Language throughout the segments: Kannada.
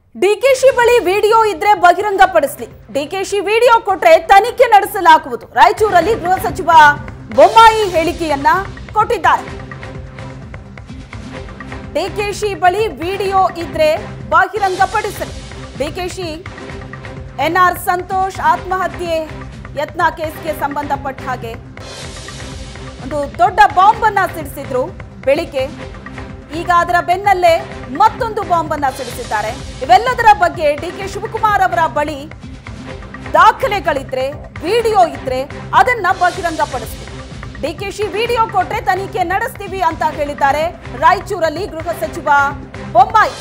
ಡಿಕೆಶಿ ಬಳಿ ವಿಡಿಯೋ ಇದ್ರೆ ಬಹಿರಂಗಪಡಿಸಲಿ ಡಿಕೆಶಿ ವಿಡಿಯೋ ಕೊಟ್ರೆ ತನಿಖೆ ನಡೆಸಲಾಗುವುದು ರಾಯಚೂರಲ್ಲಿ ಗೃಹ ಸಚಿವ ಬೊಮ್ಮಾಯಿ ಹೇಳಿಕೆಯನ್ನ ಕೊಟ್ಟಿದ್ದಾರೆ ಡಿಕೆಶಿ ಬಳಿ ವಿಡಿಯೋ ಇದ್ರೆ ಬಹಿರಂಗಪಡಿಸಲಿ ಡಿಕೆಶಿ ಎನ್ಆರ್ ಸಂತೋಷ್ ಆತ್ಮಹತ್ಯೆ ಯತ್ನ ಕೇಸ್ಗೆ ಸಂಬಂಧಪಟ್ಟ ಹಾಗೆ ಒಂದು ದೊಡ್ಡ ಬಾಂಬ್ ಅನ್ನ ಸಿಡಿಸಿದ್ರು ಬೆಳಿಗ್ಗೆ ಈಗ ಅದರ ಬೆನ್ನಲ್ಲೇ ಮತ್ತೊಂದು ಬಾಂಬ್ ಅನ್ನ ಸಿಡಿಸಿದ್ದಾರೆ ಇವೆಲ್ಲದರ ಬಗ್ಗೆ ಡಿ ಕೆ ಶಿವಕುಮಾರ್ ಅವರ ಬಳಿ ದಾಖಲೆಗಳಿದ್ರೆ ವಿಡಿಯೋ ಇದ್ರೆ ಅದನ್ನ ಬಹಿರಂಗಪಡಿಸ್ತೀವಿ ಡಿಕೆಶಿ ವಿಡಿಯೋ ಕೊಟ್ರೆ ತನಿಖೆ ನಡೆಸ್ತೀವಿ ಅಂತ ಹೇಳಿದ್ದಾರೆ ರಾಯಚೂರಲ್ಲಿ ಗೃಹ ಸಚಿವ ಬೊಮ್ಮಾಯಿ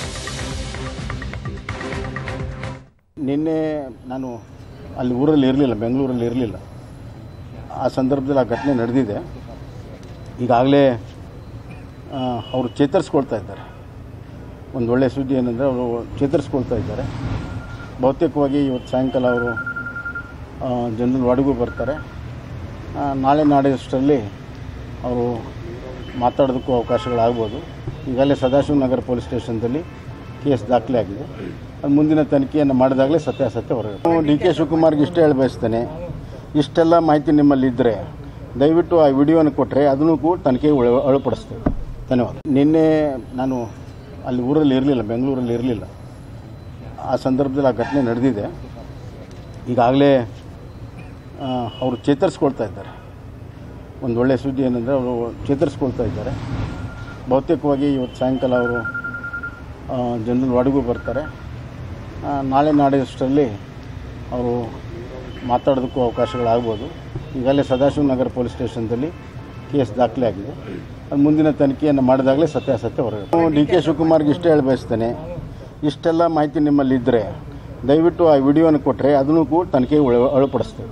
ನಿನ್ನೆ ನಾನು ಅಲ್ಲಿ ಊರಲ್ಲಿ ಇರಲಿಲ್ಲ ಬೆಂಗಳೂರಲ್ಲಿ ಇರಲಿಲ್ಲ ಆ ಸಂದರ್ಭದಲ್ಲಿ ಆ ಘಟನೆ ನಡೆದಿದೆ ಈಗಾಗಲೇ ಅವರು ಚೇತರಿಸ್ಕೊಳ್ತಾ ಇದ್ದಾರೆ ಒಂದು ಒಳ್ಳೆಯ ಸುದ್ದಿ ಏನಂದರೆ ಅವರು ಚೇತರಿಸ್ಕೊಳ್ತಾ ಇದ್ದಾರೆ ಬಹುತೇಕವಾಗಿ ಇವತ್ತು ಸಾಯಂಕಾಲ ಅವರು ಜನರಲ್ ವಾರ್ಡ್ಗೂ ಬರ್ತಾರೆ ಆ, ನಾಳೆ ನಾಡಿಷ್ಟರಲ್ಲಿ ಅವರು ಮಾತಾಡೋದಕ್ಕೂ ಅವಕಾಶಗಳಾಗ್ಬೋದು ಈಗಾಗಲೇ ಸದಾಶಿವನಗರ ಪೊಲೀಸ್ ಸ್ಟೇಷನ್ದಲ್ಲಿ ಕೇಸ್ ದಾಖಲೆ ಆಗಿದೆ ಅದು ಮುಂದಿನ ತನಿಖೆಯನ್ನು ಮಾಡಿದಾಗಲೇ ಸತ್ಯಾಸತ್ಯ ಹೊರಗೆ ಡಿ ಕೆ ಶಿವಕುಮಾರ್ಗೆ ಇಷ್ಟೇ ಹೇಳಿ ಬಯಸ್ತೇನೆ ಇಷ್ಟೆಲ್ಲ ಮಾಹಿತಿ ನಿಮ್ಮಲ್ಲಿ ಇದ್ದರೆ ದಯವಿಟ್ಟು ಆ ವಿಡಿಯೋನ ಕೊಟ್ಟರೆ ಅದನ್ನು ಕೂಡ ತನಿಖೆಗೆ ಒಳ ಒಳಪಡಿಸ್ತೇವೆ ಧನ್ಯವಾದ ನಿನ್ನೆ ನಾನು ಅಲ್ಲಿ ಊರಲ್ಲಿ ಇರಲಿಲ್ಲ ಬೆಂಗಳೂರಲ್ಲಿ ಇರಲಿಲ್ಲ ಆ ಸಂದರ್ಭದಲ್ಲಿ ಆ ಘಟನೆ ನಡೆದಿದೆ ಈಗಾಗಲೇ ಅವರು ಚೇತರಿಸ್ಕೊಳ್ತಾ ಇದ್ದಾರೆ ಒಂದು ಒಳ್ಳೆಯ ಸುದ್ದಿ ಏನಂದರೆ ಅವರು ಚೇತರಿಸ್ಕೊಳ್ತಾ ಇದ್ದಾರೆ ಬಹುತೇಕವಾಗಿ ಇವತ್ತು ಸಾಯಂಕಾಲ ಅವರು ಜನರಲ್ ವಾರ್ಡ್ಗೂ ಬರ್ತಾರೆ ಆ, ನಾಳೆ ನಾಡಿಷ್ಟರಲ್ಲಿ ಅವರು ಮಾತಾಡೋದಕ್ಕೂ ಅವಕಾಶಗಳಾಗ್ಬೋದು ಈಗಾಗಲೇ ಸದಾಶಿವನಗರ ಪೊಲೀಸ್ ಸ್ಟೇಷನ್ದಲ್ಲಿ ಕೇಸ್ ದಾಖಲೆ ಆಗಿದೆ ಅದು ಮುಂದಿನ ತನಿಖೆಯನ್ನು ಮಾಡಿದಾಗಲೇ ಸತ್ಯಾಸತ್ಯ ಹೊರಗೆ ಡಿ ಕೆ ಶಿವಕುಮಾರ್ಗೆ ಇಷ್ಟೇ ಹೇಳಿ ಬಯಸ್ತೇನೆ ಇಷ್ಟೆಲ್ಲ ಮಾಹಿತಿ ನಿಮ್ಮಲ್ಲಿ ಇದ್ದರೆ ದಯವಿಟ್ಟು ಆ ವಿಡಿಯೋನ ಕೊಟ್ಟರೆ ಅದನ್ನು ಕೂಡ ತನಿಖೆಗೆ ಒಳ ಒಳಪಡಿಸ್ತೇವೆ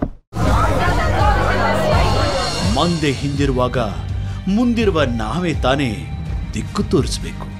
ಮಂದೆ ಹಿಂದಿರುವಾಗ ಮುಂದಿರುವ ನಾವೇ ತಾನೇ ದಿಕ್ಕು ತೋರಿಸಬೇಕು